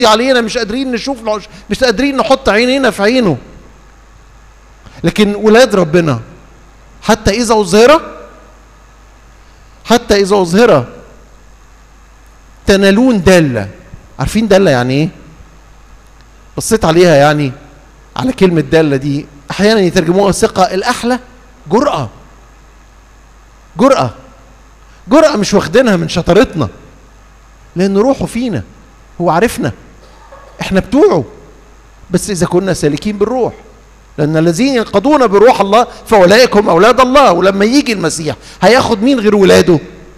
علينا مش قادرين نشوف مش قادرين نحط عينينا في عينه لكن ولاد ربنا حتى إذا أظهر حتى إذا أظهر تنالون دالة عارفين دالة يعني إيه؟ بصيت عليها يعني على كلمة دالة دي أحيانا يترجموها ثقة الأحلى جرأة جرأة جرأة مش واخدينها من شطارتنا لأن روحه فينا هو عارفنا احنا بتوعه بس إذا كنا سالكين بالروح لأن الذين ينقضون بروح الله فأولئك هم أولاد الله ولما يجي المسيح هياخد مين غير ولاده؟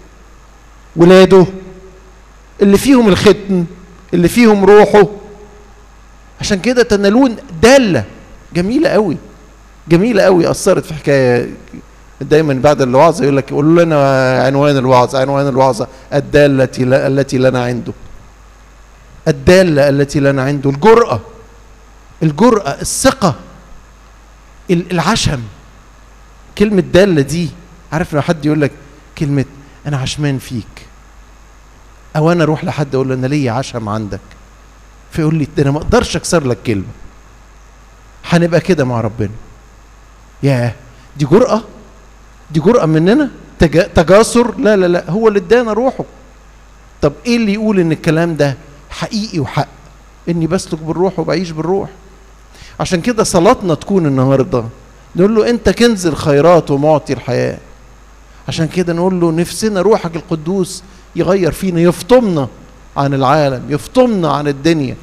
ولاده اللي فيهم الختم اللي فيهم روحه عشان كده تنالون دالة جميلة قوي جميلة قوي أثرت في حكاية دايما بعد الوعظة يقول لك قول لنا عنوان الوعظة عنوان الوعظة الدالة التي لنا عنده الدالة التي لنا عنده الجرأة الجرأة الثقة العشم كلمة دالة دي عارف لو حد يقول لك كلمة أنا عشمان فيك أو أنا أروح لحد أقول له أنا ليا عشم عندك فيقول لي ده أنا ما أقدرش أكسر لك كلمة هنبقى كده مع ربنا ياه دي جرأة دي جرأة مننا تجا... تجاسر لا لا لا هو اللي ادانا روحه طب ايه اللي يقول ان الكلام ده حقيقي وحق اني بسلك بالروح وبعيش بالروح عشان كده صلاتنا تكون النهارده نقول له انت كنز الخيرات ومعطي الحياه عشان كده نقول له نفسنا روحك القدوس يغير فينا يفطمنا عن العالم يفطمنا عن الدنيا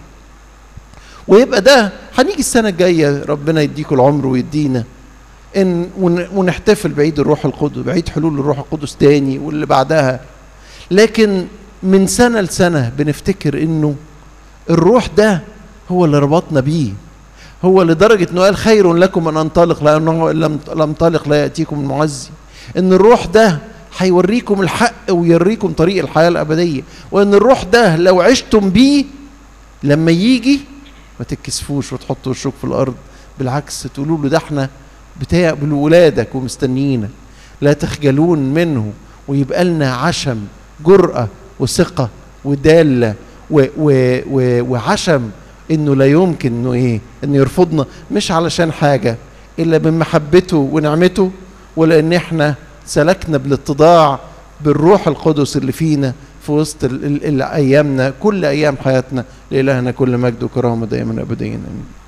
ويبقى ده هنيجي السنة الجاية ربنا يديكوا العمر ويدينا إن ونحتفل بعيد الروح القدس بعيد حلول الروح القدس تاني واللي بعدها لكن من سنة لسنة بنفتكر إنه الروح ده هو اللي ربطنا بيه هو لدرجة انه قال خير لكم ان انطلق لانه لم لم طلق لا ياتيكم المعزي ان الروح ده هيوريكم الحق ويوريكم طريق الحياة الأبدية وان الروح ده لو عشتم بيه لما يجي ما تتكسفوش وتحطوا وشك في الأرض بالعكس تقولوا له ده احنا بتاع ولادك ومستنيينك لا تخجلون منه ويبقى لنا عشم جرأة وثقة ودالة و و و وعشم انه لا يمكن انه ايه انه يرفضنا مش علشان حاجه الا من محبته ونعمته ولان احنا سلكنا بالاتضاع بالروح القدس اللي فينا في وسط ال ال ايامنا كل ايام حياتنا لالهنا كل مجد وكرامه دائما ابديا امين